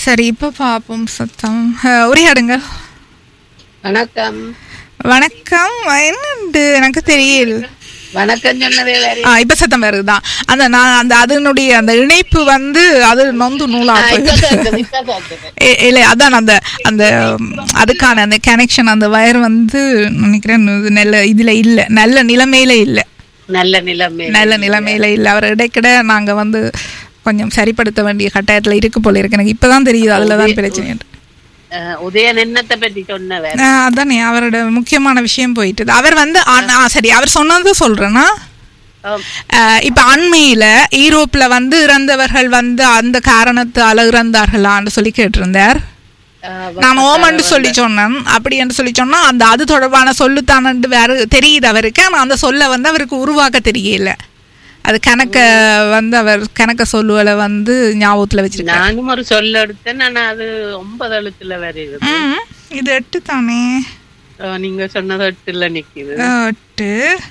சரி இப்ப பாப்போம் சத்தம் அஹ், உரையாடுங்க வணக்கம் வணக்கம் என்னண்டு எனக்கு தெரியல வணக்கம் சொன்னதே வேற ஆ இப்ப சத்தம் வருதுதான் அந்த நான் அந்த அதனுடைய அந்த இணைப்பு வந்து அது நொந்து நூலா இப்ப போகுது. கேக்குது, இப்ப கேக்குது. ஏ- இல்ல அதான் அந்த அந்த ம், அதுக்கான அந்த கனெக்ஷன் அந்த வயர் வந்து நினைக்கிறேன் இது நல்ல இதுல இல்ல நல்ல நிலைமையில இல்ல நல்ல நிலைமை நல்ல நிலைமையில இல்ல அவர் இடைக்கிட நாங்க வந்து கொஞ்சம் சரிப்படுத்த வேண்டிய கட்டாயத்துல இருக்கு போல இருக்கு எனக்கு இப்பதான் தெரியுது அதுலதான் பிரச்சனை அஹ், உதயன் என்னத்தை பத்தி சொன்னவர் ஆ, அதானே அவரோட முக்கியமான விஷயம் போயிட்டு அவர் வந்து ஆ- ஆ, சரி அவர் சொன்னது சொல்றேன்னா ஆம். ஆஹ் இப்ப அண்மையில ஈரோப்ல வந்து இறந்தவர்கள் வந்து அந்த காரணத்தால இறந்தார்களான்னு சொல்லி கேட்டிருந்தார் அஹ், நான் ஓமன்னு சொல்லி சொன்னேன் அப்படி என்று சொல்லி சொன்னா அந்த அது தொடர்பான சொல்லுத்தானு வேற தெரியுது அவருக்கு ஆனா அந்த சொல்ல வந்து அவருக்கு உருவாக்க தெரியல அது கணக்க வந்து அவர் கணக்க சொல்லுவல வந்து ஞாபகத்துல வச்சிருக்காரு நானும் ஒரு சொல்ல எடுத்தேன் ஆனா அது ஒன்பது எழுத்துல வருது ம், இது எட்டு தானே அஹ், நீங்க சொன்னது எட்டுல நிக்குது எட்டு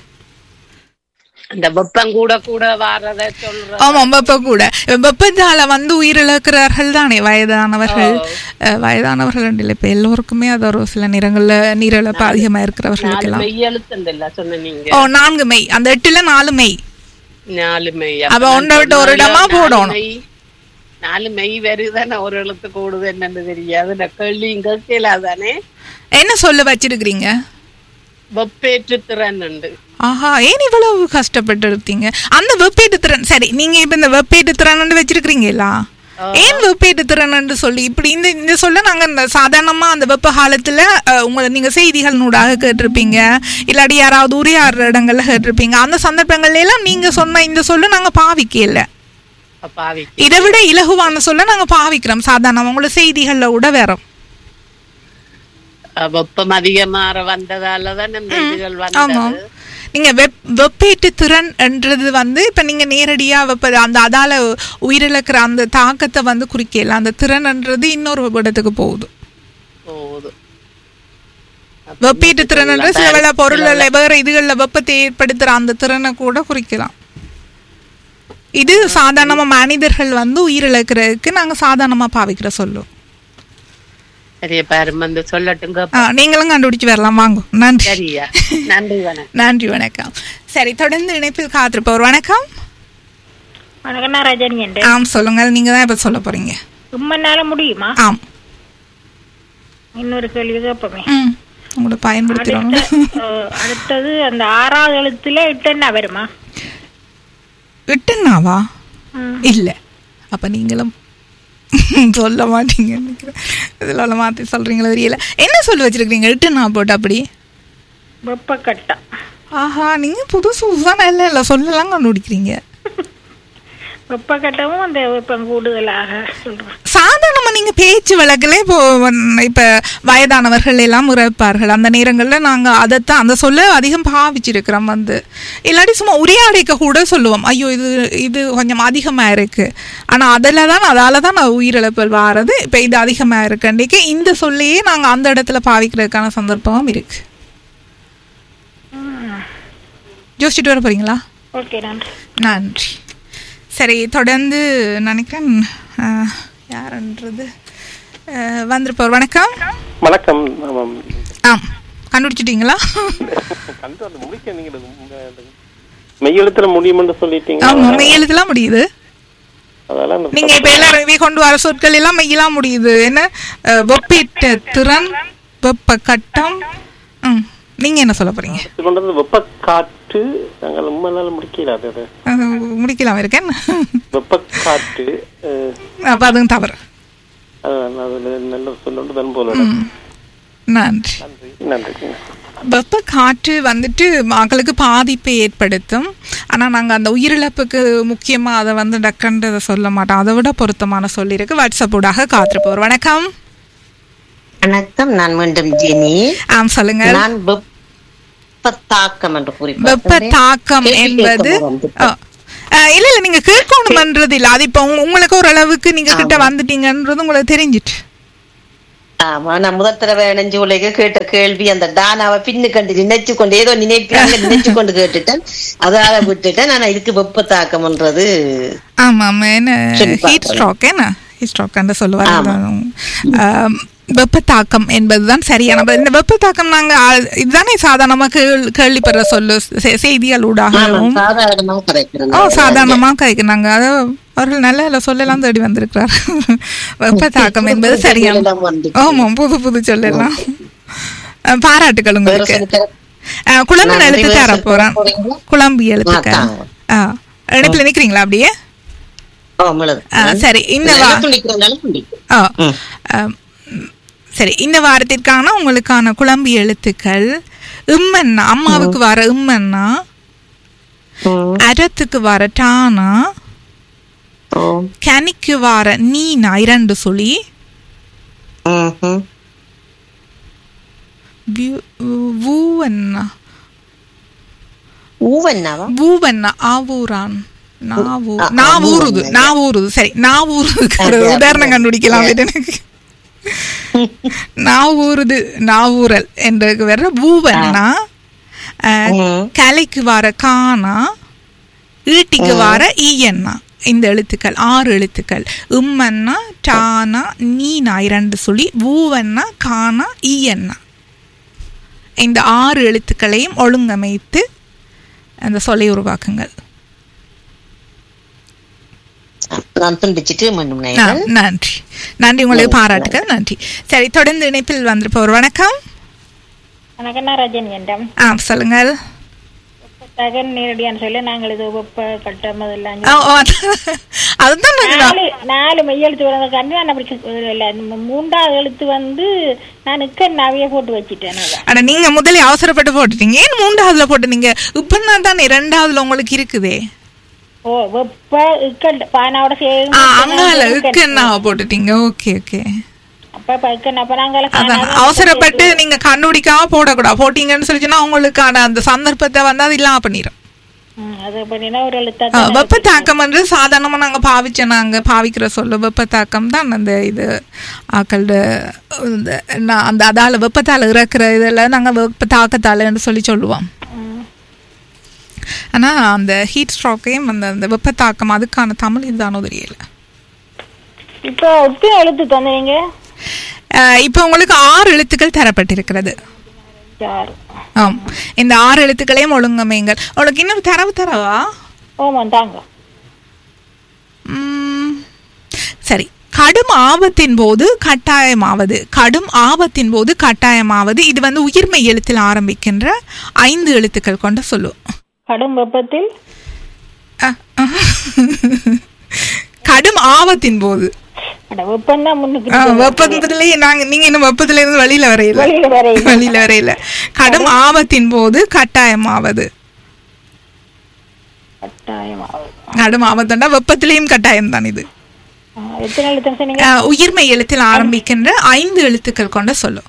அந்த வெப்பம் கூட கூட வாரத சொல்ற ஆமா வெப்ப கூட வெப்பத்தால வந்து உயிரிழக்கிறார்கள் தானே வயதானவர்கள் அஹ், வயதானவர்கள் இல்லை இப்ப எல்லோருக்குமே அது ஒரு சில நேரங்கள்ல நீரிழப்பு அதிகமா இருக்கிறவர்களுக்கு நாலு எல்லாம் மெய் எழுத்துண்டல்ல சொன்ன நீங்க ஓ நான்கு மெய் அந்த எட்டுல நாலு மெய் நாலு மெய் அப்ப நான் ஒன்றை விட்டு ஒரு சொன்னாலும் இடமா நாலு போடணும். மெய், நாலு மெய் வருதானே ஒரு எழுத்து கூடுது என்னன்னு தெரியாது நான் கேள்வியும் கேட்கலாதானே என்ன சொல்ல வச்சிருக்கிறீங்க வெப்பேற்று திறன் உண்டு ஆஹா ஏன் இவ்வளவு கஷ்டப்பட்டு எடுத்தீங்க அந்த வெப்பேட்டு திறன் சரி நீங்க இப்ப இந்த வெப்பேட்டு திறன் வச்சிருக்கிறீங்களா ஏன் வெப்பேட்டு திறன் சொல்லி இப்படி இந்த இந்த சொல்ல நாங்க இந்த சாதாரணமா அந்த வெப்ப காலத்துல அஹ், உங்களை நீங்க செய்திகள் நூடாக கேட்டிருப்பீங்க இல்லாட்டி யாராவது உரையாடுற இடங்கள்ல கேட்டிருப்பீங்க அந்த சந்தர்ப்பங்கள்ல எல்லாம் நீங்க சொன்ன இந்த சொல்ல நாங்க பாவிக்கல பாவி இதை விட இலகுவான சொல்ல நாங்க பாவிக்கிறோம் சாதாரணமா உங்களை செய்திகள்ல கூட வேறோம் வெப்பம் அதிகமாற வந்ததால தான் இந்த இதுகள் ஆமாம் வந்தது நீங்க வெப் வெப்பேட்டு திறன் என்றது வந்து இப்ப நீங்க நேரடியா வெப்ப அந்த அதால உயிரிழக்கிற அந்த தாக்கத்தை வந்து குறிக்கல அந்த திறன்ன்றது இன்னொரு இடத்துக்கு போகுது போகுது வெப்பேட்டு திறன்ன்ற சில வேளை பொருள்ல வேற இதுகள்ல வெப்பத்தை ஏற்படுத்துற அந்த திறனை கூட குறிக்கலாம் இது சாதாரணமா மனிதர்கள் வந்து உயிரிழக்கிறதுக்கு நாங்க சாதாரணமா பாவிக்கிற சொல்லுவோம் சரிய பாரு வந்து சொல்லட்டுங்க ஆ, நீங்களும் கண்டுபிடிச்சு வரலாம் வாங்க நன்றி சரியா நன்றி வணக்கம் நன்றி வணக்கம் சரி தொடர்ந்து இணைப்பில் காத்திருப்பவர் வணக்கம் வணக்கம் நான் ரஜினி என்று ஆம் சொல்லுங்க நீங்க தான் இப்ப சொல்ல போறீங்க ரொம்ப நாள முடியுமா ஆம் இன்னொரு கேள்வி கேட்போமே ம் உங்களை பயன்படுத்திடணும் அடுத்த, அஹ், அடுத்தது அந்த ஆறாவது எழுத்துல இட்டன்னா வருமா விட்டுனாவா ம். இல்ல அப்ப நீங்களும் சொல்ல மாட்டீங்க நினைக்கிறேன் இதில் மாத்தி சொல்றீங்களா தெரியல என்ன சொல்லி வச்சிருக்கீங்க விட்டுனா போட்டு அப்படி வெப்பக்கட்டம் ஆஹா நீங்க புதுசு புதுசான இல்லை இல்லை சொல்லலாம் கண்டுபிடிக்கிறீங்க வெப்பக்கட்டமும் அந்த வெப்பம் கூடுதலாக சொல்றேன் சாதாரணமா நீங்க பேச்சு வழக்கில் இப்போ வன்- இப்ப வயதானவர்கள் எல்லாம் உரைப்பார்கள் அந்த நேரங்கள்ல நாங்க அதைத்தான் அந்த சொல்ல அதிகம் பாவிச்சிருக்கிறோம் வந்து இல்லாட்டி சும்மா உரையாடிக்க கூட சொல்லுவோம் ஐயோ இது இது கொஞ்சம் அதிகமா இருக்கு ஆனா அதில் தான் அதால தான் நான் உயிரிழப்பு வாரது இப்ப இது அதிகமா இருக்குன்றைக்கு இந்த சொல்லையே நாங்க அந்த இடத்துல பாவிக்கிறதுக்கான சந்தர்ப்பமும் இருக்கு யோசிச்சுட்டு வர போறீங்களா ஓகே நன்றி நன்றி சரி தொடர்ந்து நினைக்கிறேன் அஹ், யாருன்றது அஹ், வந்திருப்பவர் வணக்கம் வணக்கம் ஆமாம். ஆம் கண்டுபிடிச்சிட்டீங்களா கண்டு அந்த முடிக்க நீங்க மெய்யெழுத்துல முடியும்னு சொல்லிட்டீங்க ஆமா மெய்யெழுத்துலாம் முடியுது அதெல்லாம் அந்த நீங்க இப்ப எல்லாரும் இவை கொண்டு வர சொற்கள் எல்லாம் மெய்யெல்லாம் முடியுது என்ன அஹ், வெப்பீட்ட திறன் வெப்ப கட்டம் ம் நீங்க என்ன சொல்ல போறீங்க இது கொண்டது வெப்ப காற்று நாங்கள் ரொம்ப நாள் முடிக்கல அது அது. அது முடிக்கலாம் இருக்கேன் வெப்ப காற்று அஹ், அப்ப அதுவும் தவறு அதான் அதுல நல்ல சொல்லுண்டு தன் போல ம். நன்றி நன்றி நன்றி வெப்ப காற்று வந்துட்டு மக்களுக்கு பாதிப்பை ஏற்படுத்தும் ஆனா நாங்க அந்த உயிரிழப்புக்கு முக்கியமா அதை வந்து டக்குன்றதை சொல்ல மாட்டோம் அதை விட பொருத்தமான சொல்லியிருக்கு வாட்ஸ்அப் ஊடாக காத்திருப்போர் வணக்கம் வணக்கம் நான் மீண்டும் ஜெனி ஆம் சொல்லுங்க நான் வெப்பத்தாக்கம் என்று குறிப்பிட்டேன் வெப்ப தாக்கம் கேள்வி என்பது கேட்க வந்துட்டேன். ஆ. ஆ, இல்ல இல்ல நீங்க கேட்கணுமன்றது இல்ல அது இப்ப உங்க- உங்களுக்கு ஒரு அளவுக்கு நீங்க கிட்ட வந்துட்டீங்கன்றது உங்களுக்கு தெரிஞ்சிட்டு ஆமா நான் முதல் தடவை இணைஞ்சு உலக கேட்ட கேள்வி அந்த டானாவை பின்னு கண்டு நினைச்சு கொண்டு ஏதோ நினைக்கிறாங்க நினைச்சு கொண்டு கேட்டுட்டேன் அதால விட்டுட்டேன் ஆனா இதுக்கு வெப்பத்தாக்கம்ன்றது ஆமா ஆமா என்ன சரி, ஹீட் பார்க்கலாம். ஸ்ட்ரோக் என்ன ஹிஸ்டாக் என்று சொல்லுவார் ஆம், வெப்பத்தாக்கம் என்பதுதான் சரியான பதில். இந்த வெப்பத்தாக்கம் நாங்க ஆ- இதுதானே சாதாரணமா கேள்- கேள்விப்படுற சொல்லு செ- செய்திகள் ஊடாகவும் சாதாரணமா கதைக்கிறேன் ஓ சாதாரணமா கைக்குனாங்க அது அவர்கள் நல்ல நல்ல சொல்லலாம் தேடி வந்திருக்கிறார் வெப்பத்தாக்கம் என்பது சரியான எல்லாம் வந்து ஆமாம் புது புது சொல்லலாம் அஹ், பாராட்டுகள் வேற உங்களுக்கு சொல்லி தர- அஹ், குழம்பு நான் எழுத்து reverse தர எடுத்து போறேன் போறீங்களா? குழம்பு எழுத்துக்கள் தாங்க. ஆ இணைப்புல நிக்கிறீங்களா அப்படியே ஓ, மிளகு. ஆ, சரி இந்த வா நல்லா துண்டிக்கிறதுனால துண்டிக்கும். ஆ, ம். ஆம், ம், சரி இந்த வாரத்திற்கான உங்களுக்கான குழம்பு எழுத்துக்கள் இம்மன்னா அம்மாவுக்கு வர இம்மன்னா ம். அரத்துக்கு வர டானா ஓ. கனிக்கு வர நீனா இரண்டு சொல்லி ம்ஹும். வு- வூவன்னா ஊவன்னாவா? பூவன்னா ஆவூரான் நாவூ ஆ, ஆ, நாவூருது பூவன்னா. நாவூருது சரி நாவூருதுக்கு ஒரு அது, அது, உதாரணம் அது. கண்டுபிடிக்கலாம் இது எனக்கு நாவூருது நாவூரல் என்றதுக்கு வர்ற பூவன்னா அஹ், ம். கலைக்கு வர கானா ஈட்டிக்கு வர ஈயன்னா இந்த எழுத்துக்கள் ஆறு எழுத்துக்கள் உம்மன்னா டானா நீனா இரண்டு சொல்லி பூவன்னா கானா ஈயன்னா இந்த ஆறு எழுத்துக்களையும் ஒழுங்கமைத்து அந்த சொல்லை உருவாக்குங்கள் நான் துண்டிச்சிட்டு மீண்டும் ஆ, நேயர்கள். நன்றி நன்றி உங்களுக்கு பாராட்டுகள் நன்றி சரி தொடர்ந்து இணைப்பில் வந்திருப்பவர் வணக்கம் வணக்கம் நான் ரஜன் என்றம் ஆ சொல்லுங்கள் தகன் நேரடியான்னு சொல்லி நாங்கள் இது வெப்ப கட்டம் அதெல்லாம் ஆ, ஓ, அது- அதுதான் நான் நாலு நாலு மெய்யெழுத்து வரதுக்காண்டி நான் அப்படி சொ- இல்ல, இந்த மூன்றாவது எழுத்து வந்து நான் நிக்க நவைய போட்டு வச்சிட்டேன் அதான். ஆனா நீங்க முதல்ல அவசரப்பட்டு போட்டுட்டீங்க ஏன் மூன்றாவதுல போட்டுனீங்க இப்பன்னா தானே ரெண்டாவதுல உங்களுக்கு இருக்குதே ஓ வெப்ப இக்கல் பானாவோட சேர்ந்து ஆ அங்கால இக்கன்னா போட்டுட்டீங்க ஓகே ஓகே அப்ப இப்ப இக்கன் அப்ப நாங்கள அதான் அவசரப்பட்டு நீங்க கண்டுபிடிக்காம போடக்கூடாது போட்டீங்கன்னு சொல்லிச்சுன்னா உங்களுக்கான அந்த சந்தர்ப்பத்தை வந்து அது இல்லாம பண்ணிடும் ம், அது பண்ணினா ஒரு எழுத்தா ஆ, வெப்பத்தாக்கம் என்று சாதாரணமா நாங்க பாவிச்ச நாங்க பாவிக்கிற சொல்ல வெப்பத்தாக்கம் தான் அந்த இது ஆக்களோட இந்த நான் அந்த அதால வெப்பத்தால இறக்குற இதில் நாங்க வெப்பத்தாக்கத்தாலன்னு சொல்லி சொல்லுவோம் ஆனா அந்த ஹீட் ஸ்ட்ரோக்கையும் அந்த அந்த வெப்பத்தாக்கம் அதுக்கான தமிழ் இதுதானோ தெரியல இப்போ ஒட்டு எழுத்து தந்தீங்க ஆஹ் இப்போ உங்களுக்கு ஆறு எழுத்துக்கள் தரப்பட்டிருக்கிறது யாரு ஆம் இந்த ஆறு எழுத்துக்களையும் ஒழுங்கமையுங்கள் உங்களுக்கு இன்னொரு தரவு தரவா ஓமாம் தாங்க ம், சரி கடும் ஆபத்தின் போது கட்டாயமாவது கடும் ஆபத்தின் போது கட்டாயமாவது இது வந்து உயிர்மை எழுத்தில் ஆரம்பிக்கின்ற ஐந்து எழுத்துக்கள் கொண்ட சொல்லுவோம் கடும் வெப்பத்தில் அஹ், அஹ். கடும் ஆபத்தின் போது அட வெப்பம் தான் முன்னுக்கு ஆ, நிக்குது. வெப்பத்திலேயே நாங்க நீங்க இன்னும் வெப்பத்துல இருந்து வெளியில வரையில வெளியில வரையில. வெளியில வரையில கடும் ஆபத்தின் போது கட்டாயமாவது கட்டாயமாவது கடும் ஆபத்துண்டா வெப்பத்திலேயும் கட்டாயம் தான் இது ஆ, எத்தனை எழுத்து சொன்னீங்க அஹ், உயிர்மை எழுத்தில் ஆரம்பிக்கின்ற ஐந்து எழுத்துக்கள் கொண்ட சொல்லும்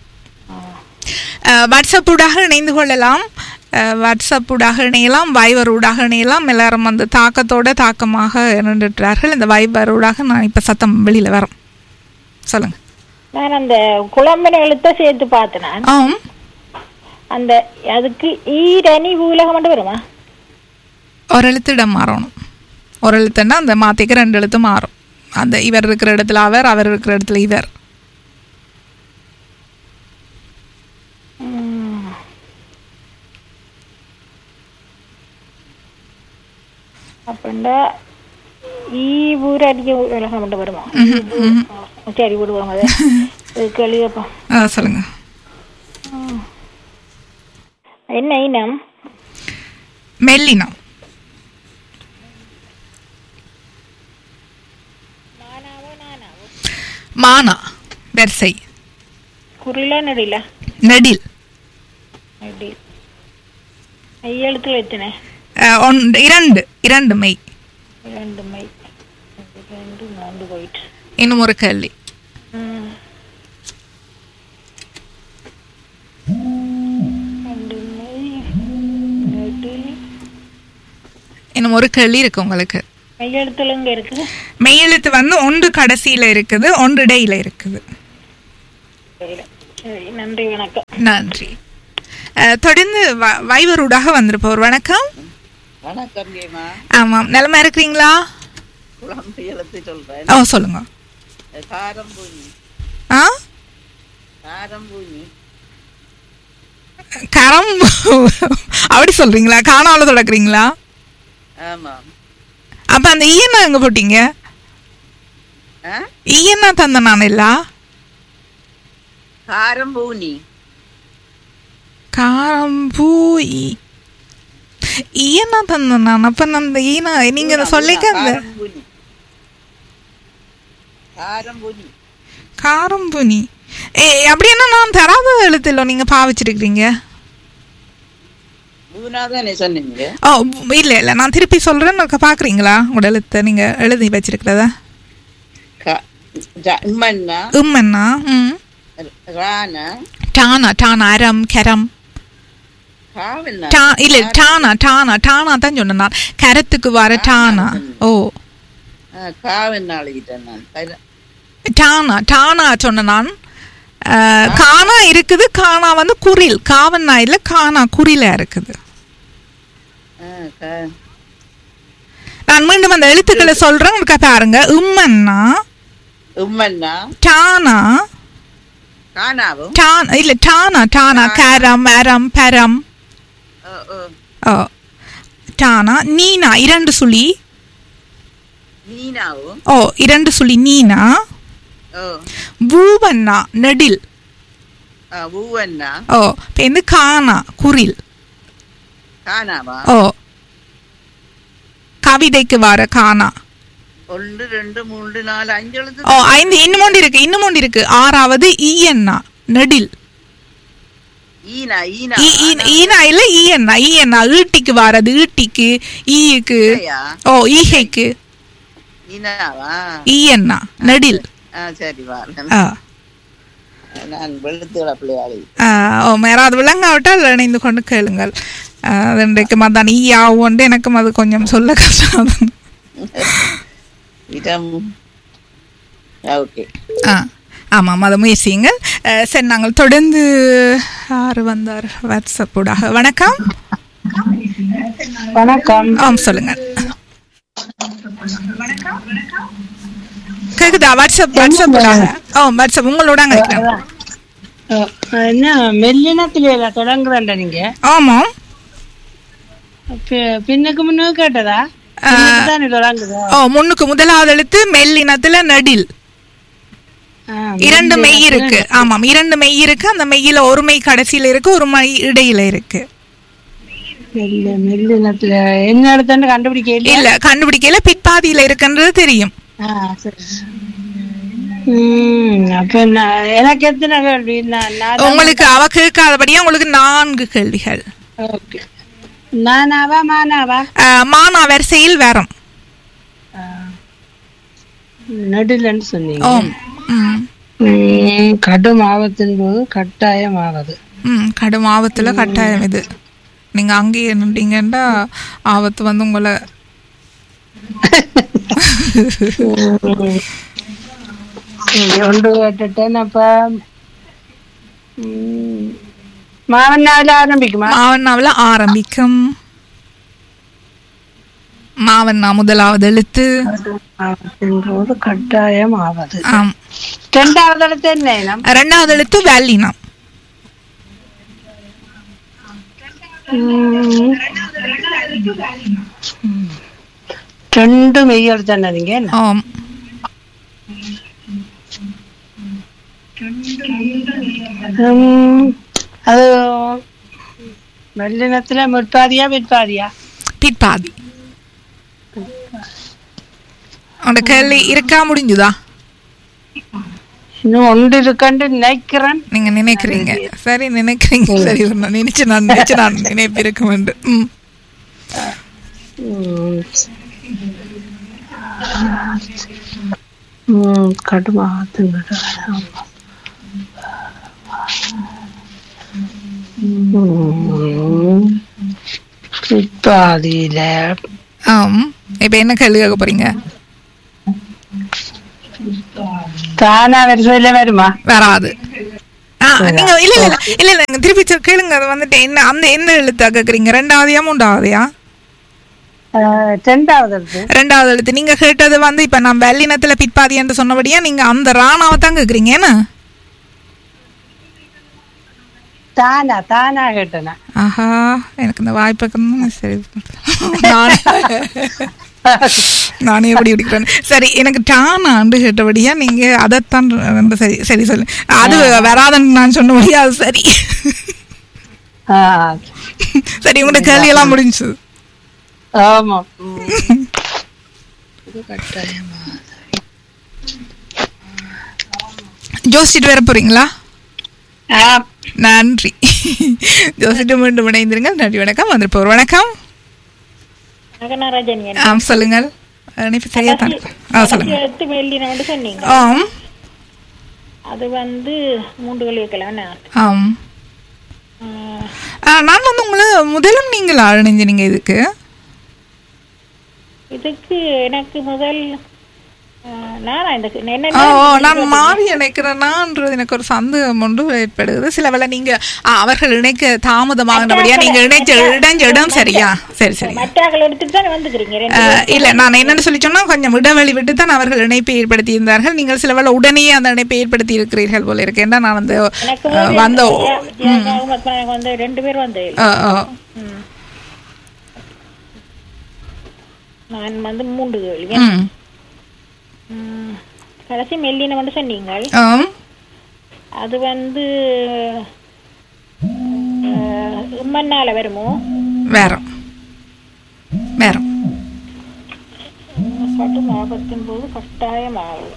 அஹ், வாட்ஸ்அப் ஊடாக இணைந்து கொள்ளலாம் அஹ், வாட்ஸ்அப் ஊடாக இணையலாம் வைவர் ஊடாக இணையலாம் எல்லாரும் அந்த தாக்கத்தோட தாக்கமாக நின்றுட்டார்கள் இந்த வைவர் ஊடாக நான் இப்ப சத்தம் வெளியில வரேன் சொல்லுங்க நான் அந்த குழம்பின எழுத்த சேர்த்து பார்த்தேன் நான் ஆம் அந்த அதுக்கு ஈரணி ஊலகம் மட்டும் வருமா ஒரு எழுத்து இடம் மாறணும் ஒரு எழுத்துன்னா அந்த மாத்திக்க ரெண்டு எழுத்து மாறும் அந்த இவர் இருக்கிற இடத்துல அவர் அவர் இருக்கிற இடத்துல இவர் ம். அப்படின்னா ஈ ஊரடிக்க உலகம் மட்டும் வருமா ஆ, சரி விடுவாங்க அதை இது கேள்விப்பா ஆ, சொல்லுங்க என்ன இனம் மெல்லினம் மானா வரிசை குறிலா நடில நெடில் நடி மெய்யெழுத்துல எத்தனை அஹ், ஒன்று இரண்டு இரண்டு மெய் ரெண்டு மை ரெண்டு நான்கு போயிட்டு இன்னும் ஒரு கேள்வி ம். ரெண்டு மை நெடில் இன்னும் ஒரு கேள்வி இருக்கு உங்களுக்கு மெய்யெழுத்துல இங்க இருக்குது மெய்யெழுத்து வந்து ஒன்று கடைசியில இருக்குது ஒன்று இடையில இருக்குது தெரியல. சரி நன்றி வணக்கம் நன்றி அஹ், தொடர்ந்து வ- வைவரூடாக வந்திருப்பவர் வணக்கம் வணக்கம் கேமா ஆமாம் நிலமா இருக்கிறீங்களா குழம்பு எழுத்து சொல்றேன் ஓ சொல்லுங்க காரம்பூனி ஆ காரம்பூனி கரம் அப்படி சொல்றீங்களா காணாமல தொடக்குறீங்களா ஆமாம் அப்ப அந்த ஈயனா எங்க போட்டீங்க ஆ? ஈயனா தந்த நான் இல்ல காரம்பூனி காரம்பூ ஈ- ஈயனா தந்த நான் அப்ப நான் அந்த ஈனா நீங்க இதை சொல்லிக்க அந்த காரம்பூனி காரம்பூனி காரம்புனி ஏ அப்படின்னா நான் தராத எழுத்துல நீங்க பாவிச்சிருக்கிறீங்க மூணாவது சொன்னீங்க ஓ இல்ல இல்ல நான் திருப்பி சொல்றேன் ஒருக்கா பாக்குறீங்களா உங்களோட எழுத்தை நீங்க எழுதி வச்சிருக்கிறத க- ஜ- இம்மன்னா உம்மன்னா ம் ரானா டானா டானா அரம் கரம் காவல்னா டா இல்ல டானா டானா டானா தான் சொன்னேன் நான் கரத்துக்கு வர டானா ஓ காவல் நாளைக்கிட்டேன் நான் கர- டானா டானா சொன்ன நான் அஹ், கானா இருக்குது கானா வந்து குரில் காவன்னா இல்ல கானா குறில இருக்குது ஆ, க- நான் மீண்டும் அந்த எழுத்துக்களை சொல்றேன் ஒருக்கா பாருங்க உம்மன்னா இம்மன்னா டானா காணாவும் டான் இல்ல டானா டானா கரம் அரம் பரம் ஓ, ஓ. ஓ டானா நீனா இரண்டு சுழி நீனாவும் ஓ இரண்டு சுழி நீனா ஓ பூவண்ணா நெடில் ஆ, ஊவன்னா ஓ இப்போ வந்து கானா குரில் காணாவா ஓ கவிதைக்கு வர கானா ஒன்று ரெண்டு மூன்று நாலு அஞ்சு எழுத்து ஓ ஐந்து இன்னும் ஒன்று இருக்கு இன்னும் ஒன்று இருக்கு ஆறாவது ஈயண்ணா நெடில் ஈனா ஈனா ஈ- ஈ- ஈனா இல்ல ஈயண்ணா ஈயண்ணா ஈட்டிக்கு வாரது ஈட்டிக்கு ஈயுக்கு ஈகையா? ஓ ஈகைக்கு ஈனாவா ஈயண்ணா நெடில் ஆ சரி வா ஆ நான் வெளுத்துகள பிள்ளையாளி ஆ, ஓ யாராவது விளங்காவிட்டால் இணைந்து கொண்டு கேளுங்கள் ஆ, அது இன்றைக்கு மதான் ஈ ஆகும்ட்டு எனக்கும் அது கொஞ்சம் சொல்ல கஷ்டம் இடம் ஓகே ஆ ஆமாம் அதை முயற்சியுங்கள் ஆ, சரி நாங்கள் தொடர்ந்து யார் வந்தார் வாட்ஸ்அப் ஊடாக வணக்கம் வணக்கம் ஆம் சொல்லுங்கள் கேக்குதா வாட்ஸ்அப் வாட்ஸ்அப் ஊடாக ஓ வாட்ஸ்அப் உங்களோட கேட்குறேன் அஹ், என்ன மெல்லினத்தில தொடங்குறேன்டா நீங்க ஆமாம் பி- பின்னுக்கு முன்னுக்கு கேட்டதா ஆ. தானே தொடங்குதா ஓ முன்னுக்கு முதலாவது எழுத்து மெல்லினத்துல நடில் ஆ, இரண்டு மெய் மெல்லினத்துல இருக்கு ஆமாம் இரண்டு மெய் இருக்கு அந்த மெய்யில ஒரு மெய் கடைசியில இருக்கு ஒரு மெய் இடையில இருக்கு மெல்ல மெல்லினத்துல என்ன இடத்துன்னு கண்டுபிடிக்க இல்லையா இல்ல கண்டுபிடிக்கல பிற்பாதியில இருக்குன்றது தெரியும் ஆ, சரி. ம், அப்ப நான் எனக்கு எத்தனை கேள்வி நான் நான் தான் உங்களுக்கு அவ கேட்காதபடியா உங்களுக்கு நான்கு கேள்விகள் ஓகே நானாவா மானாவா ஆஹ், மானா வரிசையில் வரும் நடுலன்னு சொன்னீங்க ஓம் ம். ம், கடும் ஆபத்தின் போது கட்டாயம் ஆவது ம் கடும் ஆபத்துல கட்டாயம் இது நீங்க அங்கேயே நின்றீங்கன்னா ஆபத்து வந்து உங்களை ஒன்று கேட்டுட்டேன் அப்ப ம், மாவன்னாவில் ஆரம்பிக்குமா மாவண்ணாவில் ஆரம்பிக்கும் மாவண்ணா முதலாவது எழுத்து ஆபத்தின் போது கட்டாயம் ஆவது ஆம் ரெண்டாவது இடத்து என்ன இனம்? ரெண்டாவது எழுத்து வேலினம் ம். ரெண்டு மெய் எழுத்து என்ன நீங்க ஆம் ம், அது வெள்ளினத்துல முற்பாதியா பிற்பாதியா பிற்பாதி உங்களோட கேள்வி இருக்கா முடிஞ்சுதா இன்னும் ஒன்று இருக்கண்டு நினைக்கிறேன் நீங்க நினைக்கிறீங்க சரி நினைக்கிறீங்க சரி ஒரு நான் நினைச்சு நான் நினைச்சு நான் நினைப்பிருக்க வேண்டும் ம் ம். ம், கடுமாத்துங்க ம். பிற்பாதியில ஆம் இப்ப என்ன கேள்வி கேட்க போறீங்க தானா வரிசையில வருமா வராது ஆ நீங்க இல்ல இல்ல இல்ல இல்ல இல்ல நீங்க திருப்பி சொல் கேளுங்க அது வந்துட்டு என்ன அந்த எந்த எழுத்தா கேக்குறீங்க ரெண்டாவதையா மூன்றாவதையா அஹ், ரெண்டாவது எழுத்து ரெண்டாவது எழுத்து நீங்க கேட்டது வந்து இப்ப நான் வெள்ளினத்துல பிற்பாதி என்று சொன்னபடியா நீங்க அந்த ராணாவை தான் கேக்குறீங்க என்ன தானா தானா கேட்டேனா ஆஹா எனக்கு இந்த வாய்ப்பு சரி நானே நானே எப்படி பிடிக்கிறேன் சரி எனக்கு டான் ஆண்டு கேட்டபடியா நீங்க அதைத்தான் ரொம்ப சரி சரி சொல்லு அது வராதுன்னு நான் சொன்னபடியா அது சரி ஆஹ், சரி உங்களோட கேள்வியெல்லாம் முடிஞ்சு ஆமா ஜோசிச்சுட்டு வர போறீங்களா ஆஹ், நன்றி ஜோசிட்டு மீண்டும் இணைந்திருங்க நன்றி வணக்கம் வந்துருப்போர் வணக்கம் நகனராஜன் ஆம் சொல்லுங்கள் இணைப்பு சரியா தான் ஆ சொல்லுங்க எழுத்து வெள்ளினோண்டு சொன்னீங்க ஆம் அது வந்து மூன்று கழிவுக்கலாம் ஆம் ஆ, நான் வந்து உங்களை முதலும் நீங்கள் அணிஞ்சினீங்க இதுக்கு இதுக்கு எனக்கு முதல் அஹ், நானா இந்த என்ன ஓ ஓ, நான் மாறி இணைக்கிறேனான்றது எனக்கு ஒரு சந்தேகம் ஒன்று ஏற்படுது சில வேளை நீங்க ஆ, அவர்கள் இணைக்க தாமதமாகினபடியா நீங்க இணைச்ச இடைஞ்ச இடம் சரியா சரி சரி மற்றாக்கள் எடுத்துட்டு தானே வந்துக்கிறீங்க ரெண்டு அஹ், இல்ல நான் என்னன்னு சொல்லி சொன்னா கொஞ்சம் இடைவெளி விட்டு தான் அவர்கள் இணைப்பை ஏற்படுத்தி இருந்தார்கள் நீங்கள் சில வேளை உடனே அந்த இணைப்பை ஏற்படுத்தி இருக்கிறீர்கள் போல இருக்கு ஏன்னா நான் அந்த எனக்கு அஹ், வந்து வந்த ஜெ- ஜெ- எனக்கு வந்து ரெண்டு பேர் வந்து அஹ், அஹ், ம். நான் வந்து மூன்று கேள்வி ம். ம். கடைசி மெல்லின வந்து சொன்னீங்க ஆம். அது வந்து அஹ், உம்மன்னால வருமோ வேற வேற கடும் ஆபத்தின் போது கட்டாயம் ஆகும்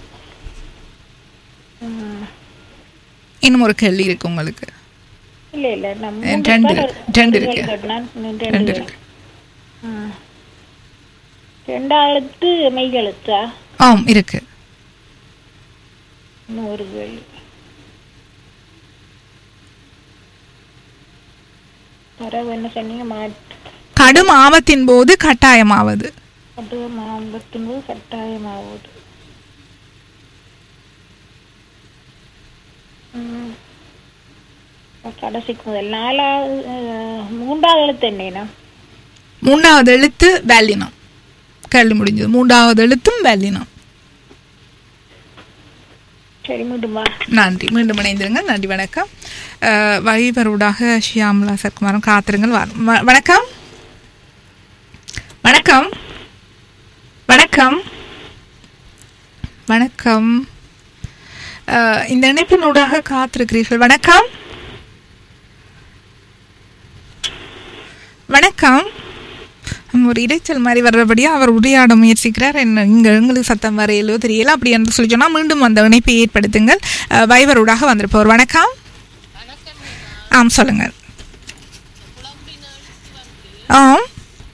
ம். இன்னும் ஒரு கேள்வி இருக்கு உங்களுக்கு இல்ல இல்ல நான் அஹ், மூன்று ரெண்டு தான் இருக்கு. ரெண்டு இருக்கு. கேள்வி கேட்டேன். நான் ரெண்டு ரெண்டு கேள்வி. இருக்கு ம். ரெண்டாவது மெய் எழுத்தா ஆம் இருக்கு இன்னும் ஒரு கேள்வி தரவு என்ன சொன்னீங்க மாட்டு கடும் ஆபத்தின் போது கட்டாயமாவது ஆபத்தின் போது கட்டாயமாகுது ம். கடைசிக்கு முதல் நாலாவது அஹ், மூன்றாவது எழுத்து என்னன்னா மூன்றாவது எழுத்து வேலினம் கேள்வி முடிஞ்சது மூன்றாவது எழுத்தும் வேலினம் சரி மீண்டும் வா நன்றி மீண்டும் இணைந்திருங்க நன்றி வணக்கம் அஹ், வழிபருடாக ஷியாமலா சர்க்குமாரம் காத்திருங்கள் வா- வ- வணக்கம் வணக்கம் வணக்கம் வணக்கம் அஹ், இந்த இணைப்பினூடாக காத்திருக்கிறீர்கள் வணக்கம் வணக்கம் நம்ம ஒரு இரைச்சல் மாதிரி வர்றபடியா அவர் உரையாட முயற்சிக்கிறார் என்ன இங்க எங்களுக்கு சத்தம் வரையிலோ தெரியல அப்படி என்று சொல்லி சொன்னா மீண்டும் அந்த இணைப்பை ஏற்படுத்துங்கள் அஹ், வைபரூடாக வந்திருப்பவர் வணக்கம் ஆம் சொல்லுங்க ஆம்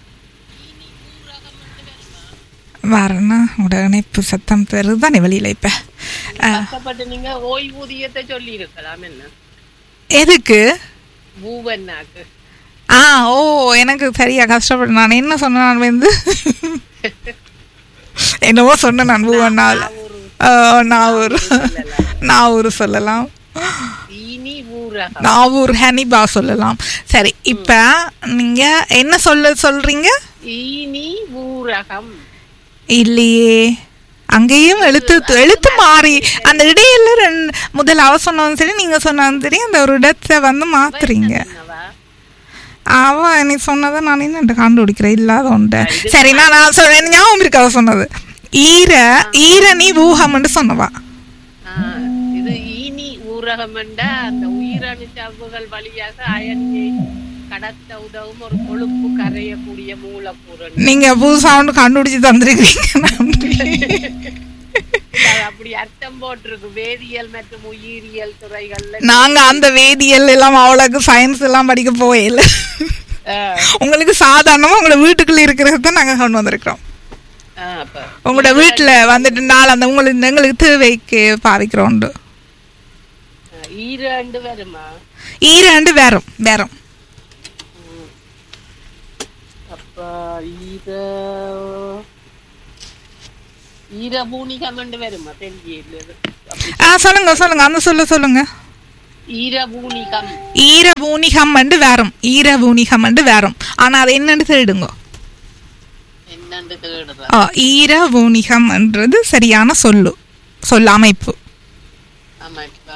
வரண்ணா உங்களோட இணைப்பு சத்தம் பெருதானே வெளியில இப்ப அஹ், கஷ்டப்பட்டு நீங்க ஓய்வூதியத்தை சொல்லி இருக்கலாம் என்ன எதுக்கு பூவன்னாக்கு ஆ ஓ எனக்கு சரியா கஷ்டப்பட்டு நான் என்ன சொன்னேன் நான் வந்து என்னவோ சொன்னேன் நான் பூவண்ணாவில் நாவூர் நாவூர் சொல்லலாம் இனி ஊரகம் நாவூர் ஹனிபா சொல்லலாம் சரி இப்ப நீங்க என்ன சொல்ல சொல்றீங்க இனி ஊரகம் இல்லையே அங்கேயும் எழுத்து எழுத்து மாறி அந்த இடையில ரெண்டு முதல்ல அவ சொன்னாலும் சரி நீங்க சொன்னாலும் சரி அந்த ஒரு இடத்தை வந்து மாத்துறீங்க என்னவா? அவ நீ சொன்னதை நான் என்ன கண்டுபிடிக்கிறேன் இல்லாத உண்டு சரி நான் நான் சொல்றேன் ஞாபகம் இருக்கு அவ சொன்னது ஈர ஈரணி ஊகம்னு சொன்னவா ஆ, இது இனி ஊரகம் என்ற அந்த உயிரணு சவ்வுகள் வழியாக அயனியை கடத்த உதவும் ஒரு கொழுப்பு கரையக்கூடிய மூலப்பொருள் நீங்க புதுசா ஒன்று கண்டுபிடிச்சு தந்திருக்கீங்க நன்றி அது அப்படி அர்த்தம் போட்டிருக்கு வேதியியல் மற்றும் உயிரியல் துறைகள்ல நாங்க அந்த வேதியியல் எல்லாம் அவ்வளோக்கு சயின்ஸ் எல்லாம் படிக்க போயில ஆ, உங்களுக்கு சாதாரணமா உங்களோட வீட்டுக்குள்ள இருக்கிறது தான் நாங்க கொண்டு வந்திருக்கிறோம் ஆ, அப்ப உங்களோட வீட்டுல வந்துட்டு நாள் அந்த உங்களுக்கு எங்களுக்கு தேவைக்கு பாவிக்கிறோம் உண்டு ஆ, ஈரண்டு வருமா ஈராண்டு வேறும் வேறும் அப்ப ஈர ஈரபூனிகம் என்று வருமா தெரியல அப்படி ஆ சொல்லுங்க சொல்லுங்க அந்த சொல்ல சொல்லுங்க ஈரபூனிகம் ஈரபூனிகம் வந்து வேறும் ஈரபூனிகம் வந்து வேறும் ஆனா அது என்னன்னு தேடுங்க என்று தேடுறேன் ஆ, ஈர ஊனிகம் என்றது சரியான சொல்லு சொல் அமைப்பு ஆமா இப்ப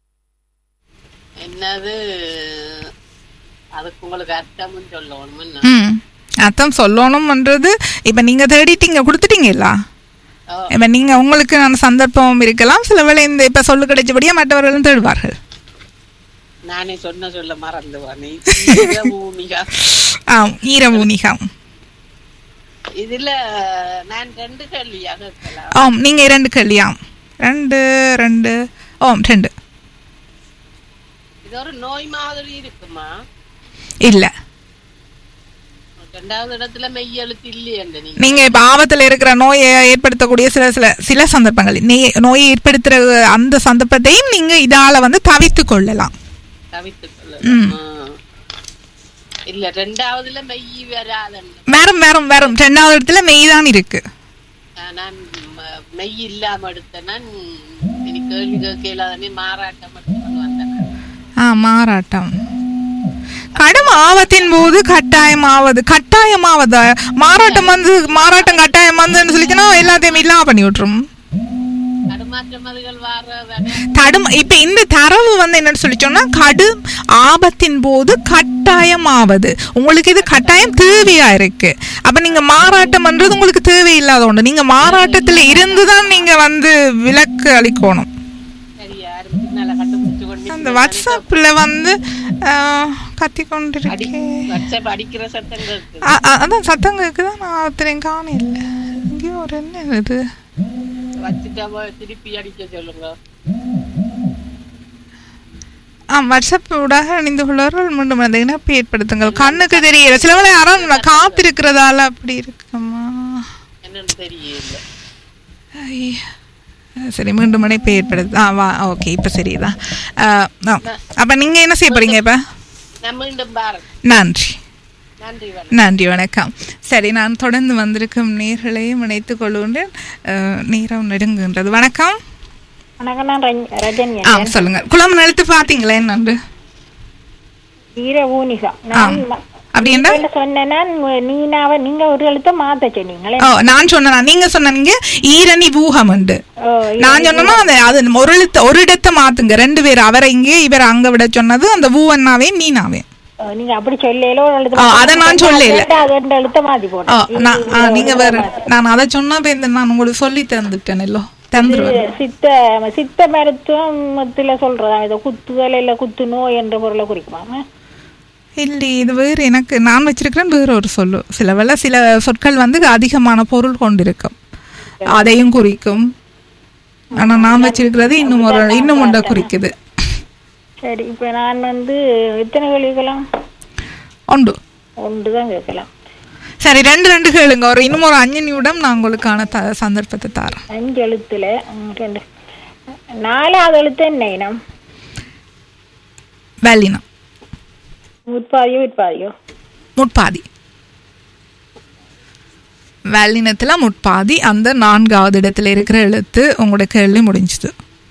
என்னது அதுக்கு உங்களுக்கு அர்த்தமும் சொல்லணும் என்ன? ம் அர்த்தம் சொல்லணும்ன்றது இப்ப நீங்க தேடிட்டீங்க கொடுத்துட்டீங்களா ஓ, இப்ப நீங்க உங்களுக்கு நான் சந்தர்ப்பம் இருக்கலாம் சில வேளை இந்த இப்ப சொல்லு கிடைச்சபடியா மற்றவர்களும் தேடுவார்கள் நானே சொன்ன சொல்ல மறந்து வானே பூமிகா ஆம் ஈர ஊனிகம் இதுல நான் ரெண்டு கேள்வியாக இருக்கலாம் ஆம் நீங்க இரண்டு கல்யாம் ரெண்டு ரெண்டு ஓம் ரெண்டு இது ஒரு நோய் மாதிரி இருக்குமா இல்ல ரெண்டாவது இடத்துல மெய் எழுத்து இல்லையே நீங்க நீங்க இப்ப ஆபத்துல இருக்கிற நோயை ஏற்படுத்தக்கூடிய சில சில சில சந்தர்ப்பங்கள் நே- நோயை ஏற்படுத்துற அந்த சந்தர்ப்பத்தையும் நீங்க இதால வந்து தவித்து கொள்ளலாம் தவித்துக் கொள்ள ம். இல்ல ரெண்டாவதுல மெய் வராதன்னு வேறும் வேறும் வேறும் ரெண்டாவது இடத்துல மெய் தான் இருக்கு ஆஹ் நான் ம- மெய் இல்லாம எடுத்தேன்னா இனி கேள்வி கேட்கலாதனே மாறாட்டம் எடுத்து கொண்டு வந்தேன் ஆ மாறாட்டம் கடும் ஆபத்தின் போது கட்டாயமாவது கட்டாயமாவது மாறாட்டம் வந்து மாறாட்டம் கட்டாயம் வந்துன்னு சொல்லிச்சுன்னா எல்லாத்தையும் இல்லாம பண்ணி விட்டுரும் தடுமாற்ற மதுகள் வாரதானே தடும் இப்ப இந்த தரவு வந்து என்னன்னு சொல்லி சொன்னா கடும் ஆபத்தின் போது கட்டாயமாவது உங்களுக்கு இது கட்டாயம் தேவையா இருக்கு அப்ப நீங்க மாறாட்டம் பண்றது உங்களுக்கு தேவையில்லாத ஒண்ணு நீங்க மாறாட்டத்துல இருந்துதான் நீங்க வந்து விலக்கு அளிக்கணும் சரி யாரும் பின்னால கண்டுபிடிச்சு கொண்டு அந்த வாட்ஸ்அப்ல வந்து கத்தி கொண்டிருக்கேன் வாட்ஸ்அப் அடிக்கிற சத்தம் இருக்கு அ- அ- அதான் சத்தம் கேக்குதா நான் ஒருத்தரையும் காணல இங்கேயும் ஒரு என்ன இது வச்சுட்டு அவ திருப்பி அடிக்க சொல்லுங்க ஆ வாட்ஸ்அப் ஊடாக இணைந்து கொள்வார்கள் மீண்டும் அந்த இணைப்பை ஏற்படுத்துங்கள் கண்ணுக்கு தெரியல சில வேளை யாரும் நான் காத்திருக்கிறதால அப்படி இருக்குமா என்னன்னு தெரியல ஐ. சரி மீண்டும் இணைப்பை ஏற்படுத்து ஆ வா ஓகே இப்போ சரிதான் ஆ, ஆ. அப்ப நீங்க என்ன செய்ய போறீங்க இப்ப நான் மீண்டும் பாருங்க நன்றி நன்றி வணக்கம் நன்றி வணக்கம் சரி நான் தொடர்ந்து வந்திருக்கும் நேர்களையும் இணைத்துக் கொள்கின்றேன் அஹ், நேரம் நெருங்குகின்றது வணக்கம் வணக்கம் நான் ரஞ்- ரஜினி ஆ சொல்லுங்க குளம் நிலத்து பாத்தீங்களா என்னண்டு வீர ஊனிகா நான் ம- அப்படி என்ன இப்ப சொன்னேன்னா நீனாவ நீங்க ஒரு எழுத்த மாத்த சொன்னீங்களே ஓ நான் சொன்னா நீங்க சொன்னீங்க ஈரணி பூகம் உண்டு ஓ, நான் சொன்னா அது அது ஒரு எழுத்த ஒரு இடத்தை மாத்துங்க ரெண்டு பேர் அவரை இங்கே இவர் அங்க விட சொன்னது அந்த பூவன்னாவே நீனாவே ஓ, நீங்க அப்படி சொல்லல ஒரு எழுத்து ஆ, அத நான் சொல்லல. அது ரெண்டு எழுத்த மாத்தி ஓ போட்டேன் நான் ஆ, நீங்க வேற நான் அதை சொன்னா இப்ப இந்த நான் உங்களுக்கு சொல்லி தந்துட்டேனோ தந்துருவேன் சித்த சித்த மருத்துவத்துல சொல்றதா இதை குத்துதல் இல்ல குத்து நோய் என்ற பொருளை குறிக்குமா இல்லை இது வேறு எனக்கு நான் வச்சிருக்கிறேன் வேறு ஒரு சொல்லு சில வேளை சில சொற்கள் வந்து அதிகமான பொருள் கொண்டிருக்கும் அதையும் குறிக்கும் ஆனா நான் வச்சிருக்கிறது இன்னும் ஒரு இன்னும் ஒன்றை குறிக்குது சரி இப்ப நான் வந்து எத்தனை கேள்விக்கலாம் உண்டு ஒன்று தான் கேட்கலாம் சரி ரெண்டு ரெண்டு கேளுங்க ஒரு இன்னும் ஒரு அஞ்சு நிமிடம் நான் உங்களுக்கான த சந்தர்ப்பத்தை தரேன் அஞ்சு எழுத்துல ம், ரெண்டு நாலாவது எழுத்து என்ன இனம் வேலினம் உட்பாதியோ உட்பாதியோ முட்பாதி வேலினத்துல முட்பாதி அந்த நான்காவது இடத்துல இருக்கிற எழுத்து உங்களோட கேள்வி முடிஞ்சுது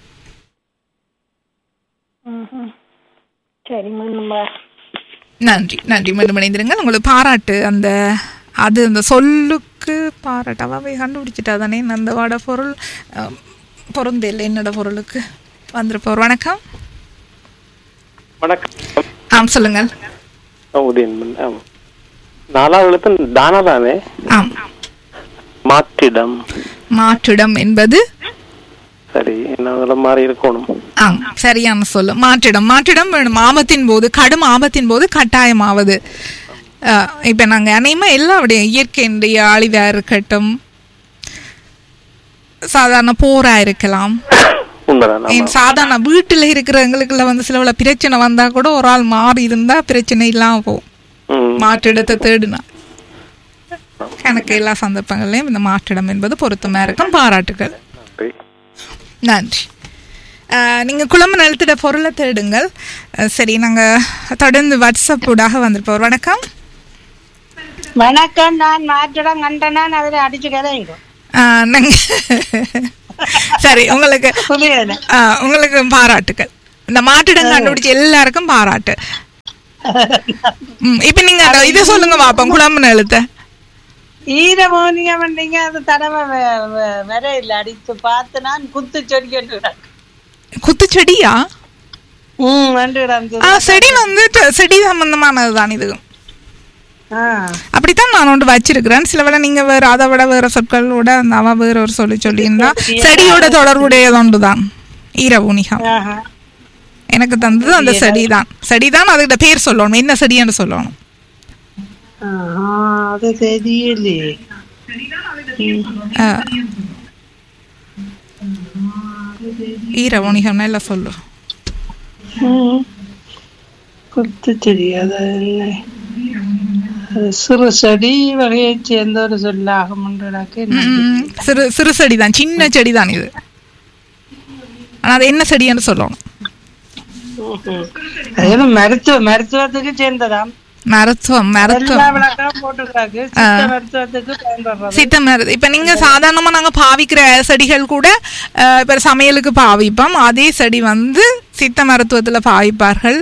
ம்ஹும். சரி மீண்டும் வா. நன்றி நன்றி மீண்டும் இணைந்திருங்கள் உங்களுக்கு பாராட்டு அந்த அது அந்த சொல்லுக்கு பாராட்டு அவாவை கண்டுபிடிச்சிட்டா தானே அந்த வாட பொருள் அஹ், பொருந்தில்லை என்னோட பொருளுக்கு வந்திருப்போர் வணக்கம் வணக்கம் ஆம் சொல்லுங்கள் ஆ, உதயன் ஆமா நாலாவது எழுத்து தானா தானே ஆம் மாற்றிடம் மாற்றிடம் என்பது சரி என்ன மாதிரி இருக்கணும் ஆம் சரியான சொல்லு மாற்றிடம் மாற்றிடம் வேணும் ஆபத்தின் போது கடும் ஆபத்தின் போது கட்டாயமாவது அஹ், இப்ப நாங்க அனைமா எல்லா விட இயற்கையினுடைய அழிவா இருக்கட்டும் சாதாரண போரா இருக்கலாம் உண்மைதான் ஆமா. ஏன் சாதாரண வீட்டுல இருக்கிறவங்களுக்குள்ள வந்து சில பல பிரச்சனை வந்தா கூட ஒரு ஆள் மாறி இருந்தா பிரச்சனை இல்லாம போகும் ம் மாற்றிடத்தை தேடினா கணக்கு எல்லா சந்தர்ப்பங்களையும் இந்த மாற்றிடம் என்பது பொருத்தமா இருக்கும் பாராட்டுகள் நன்றி நன்றி அஹ், நீங்க குழம்பு நிலத்திட பொருளை தேடுங்கள் அஹ், சரி நாங்க தொடர்ந்து வாட்ஸ்அப் ஊடாக வந்திருப்போம் வணக்கம் வணக்கம் நான் மாற்றிடம் கண்டனான் அதில் அடிச்சு கதைங்க அஹ், நாங்க சரி உங்களுக்கு புரியல அஹ், உங்களுக்கு பாராட்டுகள் இந்த மாற்றிடம் கண்டுபிடிச்ச எல்லாருக்கும் பாராட்டு ம், இப்ப நீங்க அந்த இதை சொல்லுங்க பாப்போம் குழம்பு நிலத்தை ஈரமோனியம் நீங்க அது தடவை வ- வ- வரையில அடிச்சு பார்த்து நான் குத்து செடி கண்டு குத்துச்செடியா ம் நண்டு கிடந்தது ஆ செடி வந்து ட- செடி சம்பந்தமானதுதான் இது ஆ அப்படித்தான் நான் ஒன்று வச்சிருக்கிறேன் சில வேளை நீங்க வேற அதை விட வேற சொற்களோட அந்த அவ வேற ஒரு சொல்லி சொல்லியிருந்தா செடியோட தொடர்புடையது ஒன்றுதான் ஈரவுனிகம் ஆஹா. எனக்கு தந்தது அந்த செடிதான் செடிதான் அதுகிட்ட பேர் சொல்லணும் என்ன செடின்னு சொல்லணும் ஆஹா, அது தெரியலையே ஆ. ஈரவுனிகம் நல்லா சொல்லு ம். குத்து செடி அது இல்லை அது சிறு செடி வகையை சேர்ந்த ஒரு சொல்லாகும் எனக்கு ம், சிறு சிறு செடி தான் சின்ன செடி தான் இது ஆனா அது என்ன செடின்னு சொல்லணும் அது என்ன மருத்துவ மருத்துவத்துக்கு சேர்ந்ததாம் மருத்துவம் மருத்துவம் எல்லா விளக்கம் போட்டுருக்காங்க சித்த மருத்துவத்துக்கு பயன்படுறது சித்த மருது இப்ப நீங்க சாதாரணமா நாங்க பாவிக்கிற செடிகள் கூட அஹ், இப்ப சமையலுக்கு பாவிப்போம் அதே செடி வந்து சித்த மருத்துவத்துல பாவிப்பார்கள்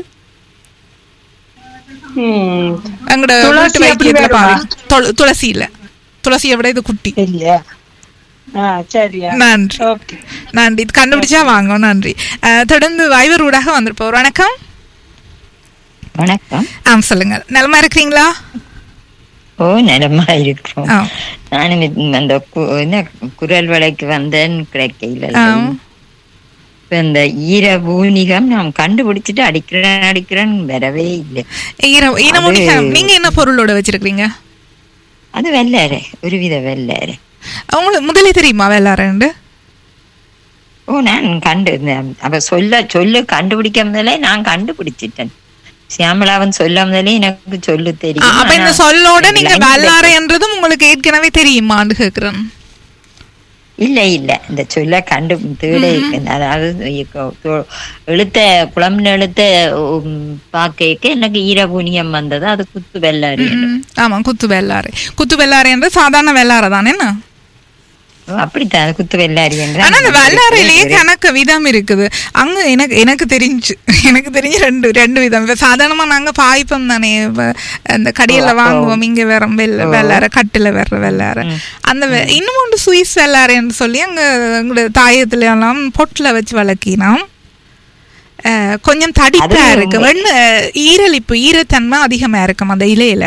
ம். எங்களோட துளசி வீட்டு அப்படி வைத்தியத்துல வருமா? பாவி துள- துளசி இல்ல துளசியை விட இது குட்டி இல்லையா ஆ சரியா நன்றி ஓகே நன்றி இது கண்டுபிடிச்சா வாங்க நன்றி அஹ், தொடர்ந்து வைவர் ஊடாக வந்திருப்போம் வணக்கம் வணக்கம் ஆம் சொல்லுங்க நலமா இருக்கிறீங்களா ஓ நலமா இருக்கும் ஆ. நானும் இது- அந்த கு- என்ன குரல் வலைக்கு வந்தேன் கிடைக்கல ஆம். இப்ப இந்த ஈர பூனிகம் நான் கண்டுபிடிச்சிட்டு அடிக்கிறேன் அடிக்கிறேன் வரவே இல்லை ஈர ஈனமுடி அது- நீங்க என்ன பொருளோட வச்சிருக்கீங்க அது வெள்ளாரு ஒருவித வெள்ளாரு உங்களுக்கு முதலே தெரியுமா வெள்ளாரண்டு ஓ நான் கண்டு இந்த- அவ சொல்ல சொல்லு கண்டுபிடிக்க முதலே நான் கண்டுபிடிச்சிட்டேன் சியாமலாவன் சொல்ல முதலே எனக்கு சொல்லு தெரியும் அப்ப இந்த ஆனா சொல்லோட நீங்க line ல- வெள்ளாரைன்றதும் உங்களுக்கு ஏற்கனவே தெரியுமான்னு கேக்குறேன் இல்ல இல்ல இந்த சொல்ல கண்டு தேட அதாவது இக்க- தொ- எழுத்த குழம்புன எழுத்த உம், பாக்கைக்கு எனக்கு ஈரபூனியம் வந்தது அது குத்து வெள்ளாரி ம், ஆமா குத்து வெள்ளாரை குத்து வெள்ளாரை என்று சாதாரண வெள்ளாரை தானே என்ன அப்படித்தான் அது குத்து வெள்ளாரி என்று ஆனா அந்த நான் வெள்ளாரையிலேயே நினைக்கிறேன். கணக்கு விதம் இருக்குது அங்க எனக்கு எனக்கு தெரிஞ்சு எனக்கு தெரிஞ்சு ரெண்டு ரெண்டு விதம் இப்ப சாதாரணமா நாங்க பாய்ப்போம் தானே இப்ப அந்த கடையில அப்போ- வாங்குவோம் இங்க வேற வெள்ள வெள்ளாரை கட்டுல வேற வெள்ளாரை அந்த வெ- இன்னும் ஒன்று சுவிஸ் வெள்ளாரைன்னு சொல்லி அங்க எங்களோட தாயத்துல எல்லாம் பொட்டுல வச்சு வளர்க்கினோம் அஹ், கொஞ்சம் தடிப்பா அது இருக்கு வெண்ண ஈரலிப்பு ஈரத்தன்மை அதிகமா இருக்கும் அந்த இலையில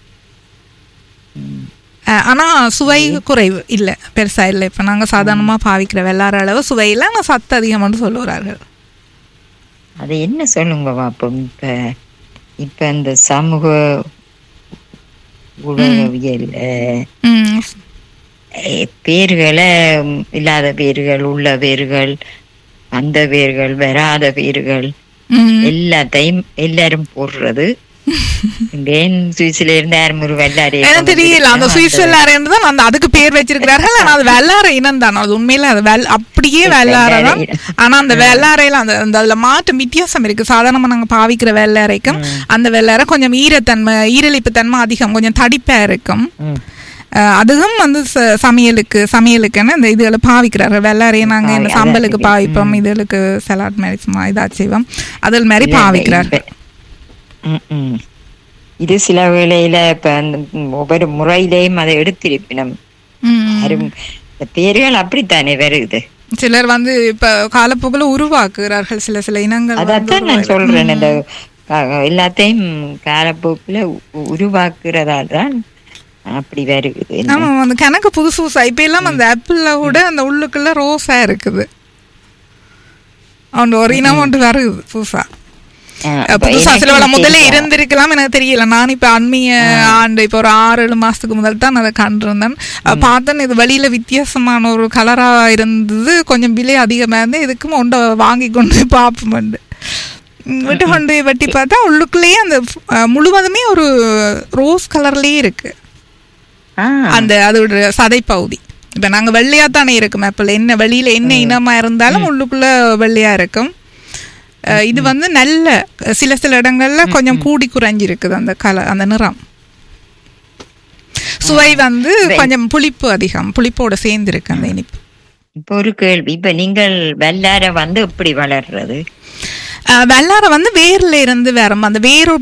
அஹ், ஆனா சுவை குறைவு இல்ல பெருசா இல்ல இப்ப நாங்க சாதாரணமா பாவிக்கிற வெள்ளார அளவு சுவை இல்ல ஆனா சத்து அதிகம்னு சொல்லுறார்கள் அது என்ன சொல்லுங்க பாப்போம் இப்ப இப்ப இந்த சமூக உலகவியல் அஹ், ம் அஹ், பேர்களை உம், இல்லாத பேர்கள் உள்ள பேர்கள் அந்த பேர்கள் வராத பேர்கள் ம் எல்லாத்தையும் எல்லாரும் போடுறது ஏன் சுவிஸ்ல இருந்து யாரும் ஒரு வெள்ளாரி எனக்கு தெரியல அந்த சுவிஸ் வெள்ளாரைன்னு தான் அந்த அதுக்கு பேர் வச்சிருக்கிறார்கள் ஆனா அது வெள்ளாரை இனம் தான் அது உண்மையில அது வெள் அப்படியே வெள்ளாரை தான் ஆனா அந்த வெள்ளாரையில அந்த அந்த அதுல மாற்றம் வித்தியாசம் இருக்கு சாதாரணமா நாங்க பாவிக்கிற வெள்ளாரைக்கும் அந்த வெள்ளாரை கொஞ்சம் ஈரத்தன்மை ஈரலிப்பு தன்மை அதிகம் கொஞ்சம் தடிப்பா இருக்கும் அஹ் அதுவும் வந்து ச- சமையலுக்கு சமையலுக்குன்னு இந்த இதுகளை பாவிக்கிறார்கள் வெள்ளாரையை நாங்க இந்த பாவி- சம்பலுக்கு அதான் பாவிப்போம் இதுகளுக்கு சலாட் மாதிரி சும்மா இதாச்சு செய்வோம் அதில் மாதிரி பாவிக்கிறார்கள் ம், ம். இது சில வேளையில இப்ப அந்த ஒவ்வொரு முறையிலையும் அதை எடுத்திருப்பினம் ம். யாரும் இந்த பேர்கள் அப்படித்தானே வருது சிலர் வந்து இப்ப காலப்போக்கில் உருவாக்குகிறார்கள் சில சில இனங்கள் வந்து அதான் நான் சொல்றேன் இந்த க- எல்லாத்தையும் காலப்போக்குல உ- உருவாக்குறதால் தான் அப்படி வருது என்ன? ஆமா அந்த கணக்கு புதுசு புதுசா இப்ப எல்லாம் அந்த ஆப்பிள்ல கூட அந்த உள்ளுக்குள்ள ரோஸா இருக்குது அந்த ஒரு இனம் ஒன்று வருது புதுசா ஆ, அஹ் அப்ப புதுசா சில வேளை எனக்கு முதல்ல தெரியும். இருந்திருக்கலாம் எனக்கு தெரியல நான் இப்ப அண்மைய ஆண்டு இப்ப ஒரு ஆறு ஏழு மாசத்துக்கு முதல் தான் அதை கண்டிருந்தேன் அஹ் பார்த்தேன் இது வெளியில வித்தியாசமான ஒரு கலரா இருந்தது கொஞ்சம் விலை அதிகமா இருந்து இதுக்கும் ஒன்றை வாங்கி கொண்டு போய் பார்ப்போம் விட்டு கொண்டு போய் வெட்டி பார்த்தா உள்ளுக்குள்ளேயே அந்த அஹ், முழுவதுமே ஒரு ரோஸ் கலர்லயே இருக்கு ஆ, அந்த அதோட சதை பகுதி இப்ப நாங்க வெள்ளையா தானே இருக்கும் ஆப்பிள் என்ன வெளியில என்ன இனமா இருந்தாலும் உள்ளுக்குள்ள வெள்ளையா இருக்கும் அஹ் இது வந்து நல்ல சில சில இடங்கள்ல கொஞ்சம் கூடி குறைஞ்சி இருக்குது அந்த கலர் அந்த நிறம் சுவை வந்து கொஞ்சம் புளிப்பு அதிகம் புளிப்போட சேர்ந்து இருக்கு அந்த இனிப்பு இப்ப ஒரு கேள்வி இப்ப நீங்கள் வெள்ளார வந்து எப்படி வளர்றது அஹ் வெள்ளாரை வந்து வேர்ல இருந்து வரும் அந்த வேரோட